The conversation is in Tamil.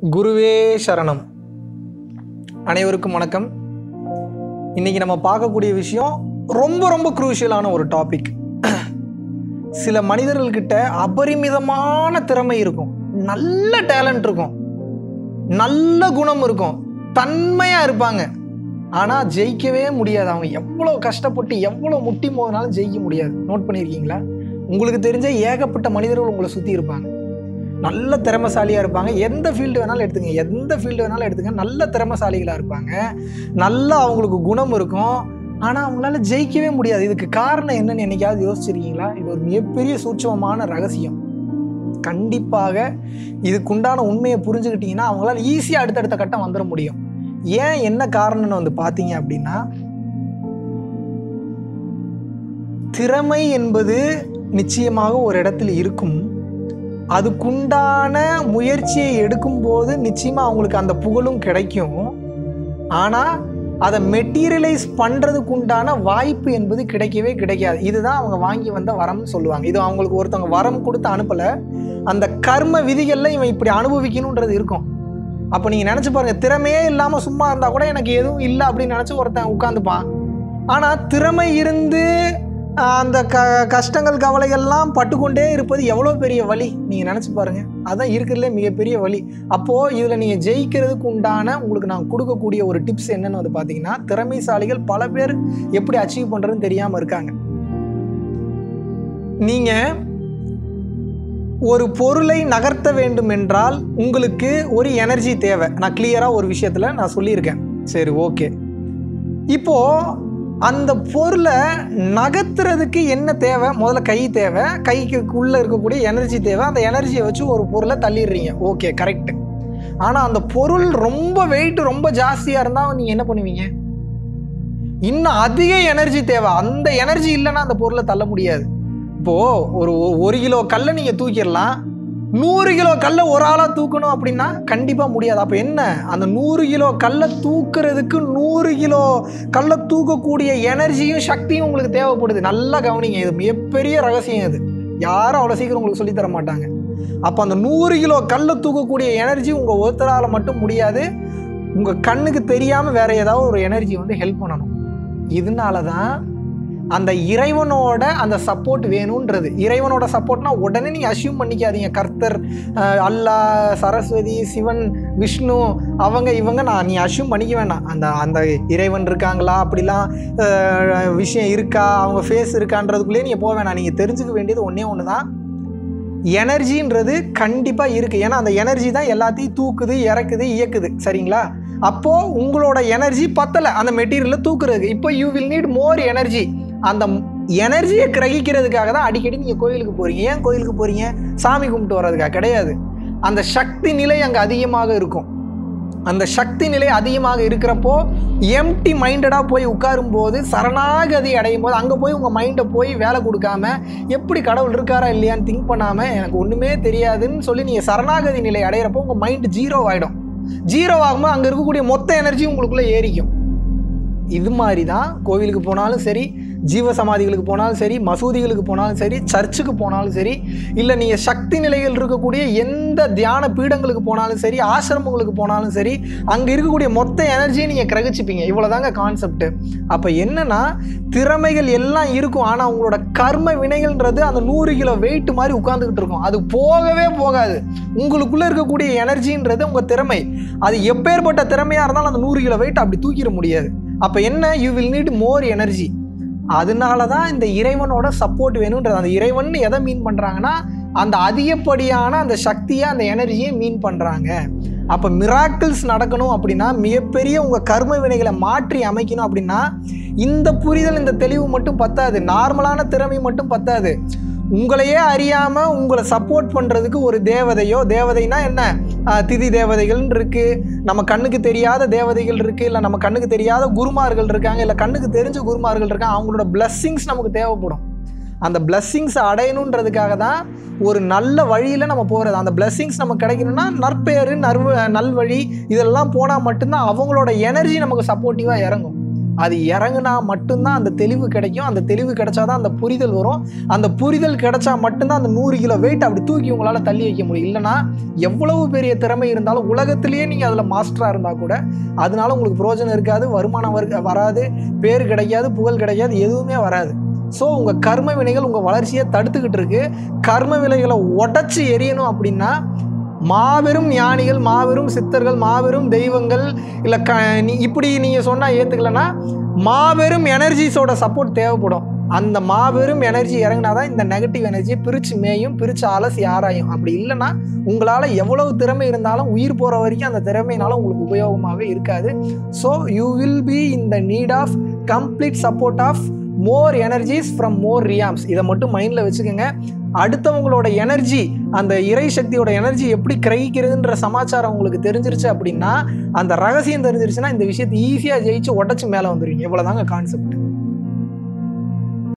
குருவே சரணம் அனைவருக்கும் வணக்கம் இன்னைக்கு நம்ம பார்க்கக்கூடிய விஷயம் ரொம்ப ரொம்ப குரூஷியலான ஒரு டாபிக் சில மனிதர்கள்கிட்ட அபரிமிதமான திறமை இருக்கும் நல்ல டேலண்ட் இருக்கும் நல்ல குணம் இருக்கும் தன்மையாக இருப்பாங்க ஆனால் ஜெயிக்கவே முடியாது அவங்க எவ்வளோ கஷ்டப்பட்டு எவ்வளோ முட்டி மோதினாலும் ஜெயிக்க முடியாது நோட் பண்ணியிருக்கீங்களா உங்களுக்கு தெரிஞ்ச ஏகப்பட்ட மனிதர்கள் உங்களை சுற்றி இருப்பாங்க நல்ல திறமசாலியாக இருப்பாங்க எந்த ஃபீல்டு வேணாலும் எடுத்துங்க எந்த ஃபீல்டு வேணாலும் எடுத்துங்க நல்ல திறமசாலிகளாக இருப்பாங்க நல்ல அவங்களுக்கு குணம் இருக்கும் ஆனால் அவங்களால ஜெயிக்கவே முடியாது இதுக்கு காரணம் என்னன்னு என்னைக்காவது யோசிச்சிருக்கீங்களா இது ஒரு மிகப்பெரிய சூட்சமமான ரகசியம் கண்டிப்பாக இதுக்குண்டான உண்மையை புரிஞ்சுக்கிட்டீங்கன்னா அவங்களால ஈஸியாக அடுத்தடுத்த கட்டம் வந்துட முடியும் ஏன் என்ன காரணம்னு வந்து பார்த்தீங்க அப்படின்னா திறமை என்பது நிச்சயமாக ஒரு இடத்துல இருக்கும் அதுக்குண்டான முயற்சியை எடுக்கும்போது நிச்சயமாக அவங்களுக்கு அந்த புகழும் கிடைக்கும் ஆனால் அதை மெட்டீரியலைஸ் பண்ணுறதுக்குண்டான வாய்ப்பு என்பது கிடைக்கவே கிடைக்காது இதுதான் அவங்க வாங்கி வந்த வரம்னு சொல்லுவாங்க இது அவங்களுக்கு ஒருத்தவங்க வரம் கொடுத்து அனுப்பலை அந்த கர்ம விதிகளில் இவன் இப்படி அனுபவிக்கணுன்றது இருக்கும் அப்போ நீங்கள் நினச்சி பாருங்கள் திறமையே இல்லாமல் சும்மா இருந்தால் கூட எனக்கு எதுவும் இல்லை அப்படின்னு நினச்சி ஒருத்தன் உட்காந்துப்பான் ஆனால் திறமை இருந்து ஆஹ், அந்த க கஷ்டங்கள் கவலைகள்லாம் பட்டுக்கொண்டே இருப்பது எவ்வளோ பெரிய வழி நீங்கள் நினச்சி பாருங்கள் அதான் இருக்கிறதுலே மிகப்பெரிய வழி அப்போது இதில் நீங்கள் ஜெயிக்கிறதுக்கு உண்டான உங்களுக்கு நான் கொடுக்கக்கூடிய ஒரு டிப்ஸ் என்னன்னு வந்து பார்த்தீங்கன்னா திறமைசாலிகள் பல பேர் எப்படி அச்சீவ் பண்ணுறதுன்னு தெரியாமல் இருக்காங்க நீங்கள் ஒரு பொருளை நகர்த்த வேண்டும் என்றால் உங்களுக்கு ஒரு எனர்ஜி தேவை நான் கிளியராக ஒரு விஷயத்தில் நான் சொல்லியிருக்கேன் சரி ஓகே இப்போ அந்த பொருளை நகர்த்துறதுக்கு என்ன தேவை முதல்ல கை தேவை கைக்கு உள்ளே இருக்கக்கூடிய எனர்ஜி தேவை அந்த எனர்ஜியை வச்சு ஒரு பொருளை தள்ளிடுறீங்க ஓகே கரெக்ட் ஆனால் அந்த பொருள் ரொம்ப வெயிட் ரொம்ப ஜாஸ்தியாக இருந்தால் நீங்கள் என்ன பண்ணுவீங்க இன்னும் அதிக எனர்ஜி தேவை அந்த எனர்ஜி இல்லைன்னா அந்த பொருளை தள்ள முடியாது இப்போது ஒரு ஒரு கிலோ கல்லை நீங்கள் தூக்கிடலாம் நூறு கிலோ கல்லை ஒரு ஆளாக தூக்கணும் அப்படின்னா கண்டிப்பாக முடியாது அப்போ என்ன அந்த நூறு கிலோ கல்லை தூக்குறதுக்கு நூறு கிலோ கல்லை தூக்கக்கூடிய எனர்ஜியும் சக்தியும் உங்களுக்கு தேவைப்படுது நல்லா கவனிங்க இது மிகப்பெரிய ரகசியம் இது யாரும் அவ்வளோ சீக்கிரம் உங்களுக்கு சொல்லித் தர மாட்டாங்க அப்போ அந்த நூறு கிலோ கல்லை தூக்கக்கூடிய எனர்ஜி உங்கள் ஒருத்தரால் மட்டும் முடியாது உங்கள் கண்ணுக்கு தெரியாமல் வேற ஏதாவது ஒரு எனர்ஜி வந்து ஹெல்ப் பண்ணணும் இதனால தான் அந்த இறைவனோட அந்த சப்போர்ட் வேணுன்றது இறைவனோட சப்போர்ட்னா உடனே நீங்கள் அசியூம் பண்ணிக்காதீங்க கர்த்தர் அஹ், அல்லாஹ் சரஸ்வதி சிவன் விஷ்ணு அவங்க இவங்க நான் நீ அசியூம் பண்ணிக்க வேண்டாம் அந்த அந்த இறைவன் இருக்காங்களா அப்படிலாம் அஹ், விஷயம் இருக்கா அவங்க ஃபேஸ் இருக்கான்றதுக்குள்ளேயே நீங்கள் போக வேணாம் நீங்கள் தெரிஞ்சுக்க வேண்டியது ஒன்றே ஒன்று தான் எனர்ஜின்றது கண்டிப்பாக இருக்குது ஏன்னா அந்த எனர்ஜி தான் எல்லாத்தையும் தூக்குது இறக்குது இயக்குது சரிங்களா அப்போது உங்களோட எனர்ஜி பத்தலை அந்த மெட்டீரியலை தூக்குறதுக்கு இப்போ you will need more energy அந்த எனர்ஜியை கிரகிக்கிறதுக்காக தான் அடிக்கடி நீங்கள் கோயிலுக்கு போகிறீங்க ஏன் கோயிலுக்கு போகிறீங்க சாமி கும்பிட்டு வர்றதுக்காக கிடையாது அந்த சக்தி நிலை அங்கே அதிகமாக இருக்கும் அந்த சக்தி நிலை அதிகமாக இருக்கிறப்போ எம்டி மைண்டடாக போய் உட்காரும்போது சரணாகதி அடையும் போது அங்கே போய் உங்கள் மைண்டை போய் வேலை கொடுக்காம எப்படி கடவுள் இருக்காரா இல்லையான்னு திங்க் பண்ணாமல் எனக்கு ஒன்றுமே தெரியாதுன்னு சொல்லி நீங்கள் சரணாகதி நிலை அடையிறப்போ உங்கள் மைண்டு ஜீரோ ஆகிடும் ஜீரோ ஆகும்போது அங்கே இருக்கக்கூடிய மொத்த எனர்ஜி உங்களுக்குள்ளே ஏறிக்கும் இது மாதிரி தான் கோவிலுக்கு போனாலும் சரி ஜீவ சமாதிகளுக்கு போனாலும் சரி மசூதிகளுக்கு போனாலும் சரி சர்ச்சுக்கு போனாலும் சரி இல்லை நீங்கள் சக்தி நிலைகள் இருக்கக்கூடிய எந்த தியான பீடங்களுக்கு போனாலும் சரி ஆசிரமங்களுக்கு போனாலும் சரி அங்கே இருக்கக்கூடிய மொத்த எனர்ஜியை நீங்கள் கிரகிச்சுப்பீங்க இவ்வளோதாங்க கான்செப்ட் அப்போ என்னன்னா திறமைகள் எல்லாம் இருக்கும் ஆனால் உங்களோட கர்ம வினைகள்ன்றது அந்த நூறு கிலோ வெயிட் மாதிரி உட்காந்துக்கிட்டு இருக்கும் அது போகவே போகாது உங்களுக்குள்ளே இருக்கக்கூடிய எனர்ஜின்றது உங்கள் திறமை அது எப்பேற்பட்ட திறமையாக இருந்தாலும் அந்த நூறு கிலோ வெயிட் அப்படி தூக்கிட முடியாது அப்போ என்ன you will need more energy அதனால தான் இந்த இறைவனோட சப்போர்ட் வேணுன்றது அந்த இறைவன் எதை மீன் பண்ணுறாங்கன்னா அந்த அதிகப்படியான அந்த சக்தியை அந்த எனர்ஜியை மீன் பண்ணுறாங்க அப்போ மிராக்கிள்ஸ் நடக்கணும் அப்படின்னா மிகப்பெரிய உங்கள் கர்ம வினைகளை மாற்றி அமைக்கணும் அப்படின்னா இந்த புரிதல் இந்த தெளிவு மட்டும் பத்தாது நார்மலான திறமை மட்டும் பத்தாது உங்களையே அறியாமல் உங்களை சப்போர்ட் பண்ணுறதுக்கு ஒரு தேவதையோ தேவதைனா என்ன ஆஹ் திதி தேவதைகள்னு இருக்குது நம்ம கண்ணுக்கு தெரியாத தேவதைகள் இருக்குது இல்லை நம்ம கண்ணுக்கு தெரியாத குருமார்கள் இருக்காங்க இல்லை கண்ணுக்கு தெரிஞ்ச குருமார்கள் இருக்காங்க அவங்களோட blessings நமக்கு தேவைப்படும் அந்த blessings அடையணுன்றதுக்காக தான் ஒரு நல்ல வழியில் நம்ம போகிறது அந்த blessings நமக்கு கிடைக்கணும்னா நற்பெயர் நர்வ நல்வழி இதெல்லாம் போனால் மட்டும்தான் அவங்களோட எனர்ஜி நமக்கு சப்போர்ட்டிவாக இறங்கும் அது இறங்குனா மட்டும்தான் அந்த தெளிவு கிடைக்கும் அந்த தெளிவு கிடைச்சாதான் அந்த புரிதல் வரும் அந்த புரிதல் கிடைச்சா மட்டும்தான் அந்த நூறு கிலோ வெயிட் அப்படி தூக்கி உங்களால் தள்ளி வைக்க முடியும் இல்லைனா எவ்வளவு பெரிய திறமை இருந்தாலும் உலகத்திலேயே நீங்கள் அதில் மாஸ்டராக இருந்தால் கூட அதனால உங்களுக்கு பிரோஜனம் இருக்காது வருமானம் வரு- வராது பேர் கிடைக்காது புகழ் கிடைக்காது எதுவுமே வராது ஸோ உங்கள் கர்ம வினைகள் உங்கள் வளர்ச்சியை தடுத்துக்கிட்டு இருக்கு கர்ம வினைகளை உடச்சி எரியணும் அப்படின்னா மாபெரும் ஞானிகள் மாபெரும் சித்தர்கள் மாபெரும் தெய்வங்கள் இல்லை க நீ இப்படி நீங்கள் சொன்னால் ஏற்றுக்கலன்னா மாபெரும் எனர்ஜிஸோட சப்போர்ட் தேவைப்படும் அந்த மாபெரும் எனர்ஜி இறங்கினா தான் இந்த நெகட்டிவ் எனர்ஜியை பிரித்து மேயும் பிரித்து அலசி ஆராயும் அப்படி இல்லைன்னா உங்களால் எவ்வளவு திறமை இருந்தாலும் உயிர் போகிற வரைக்கும் அந்த திறமையினால உங்களுக்கு உபயோகமாகவே இருக்காது so you will be in the need of complete support of more energies from more realms இதை மட்டும் மைண்டில் வச்சுக்கோங்க அடுத்தவங்களோட எனர்ஜி அந்த இறை சக்தியோட எனர்ஜி எப்படி கிரகிக்கிறதுன்ற சமாச்சாரம் உங்களுக்கு தெரிஞ்சிருச்சு அப்படின்னா அந்த ரகசியம் தெரிஞ்சிருச்சுன்னா இந்த விஷயத்தை ஈஸியாக ஜெயிச்சு உடச்சி மேலே வந்துடுவீங்க இவ்வளோதாங்க கான்செப்ட்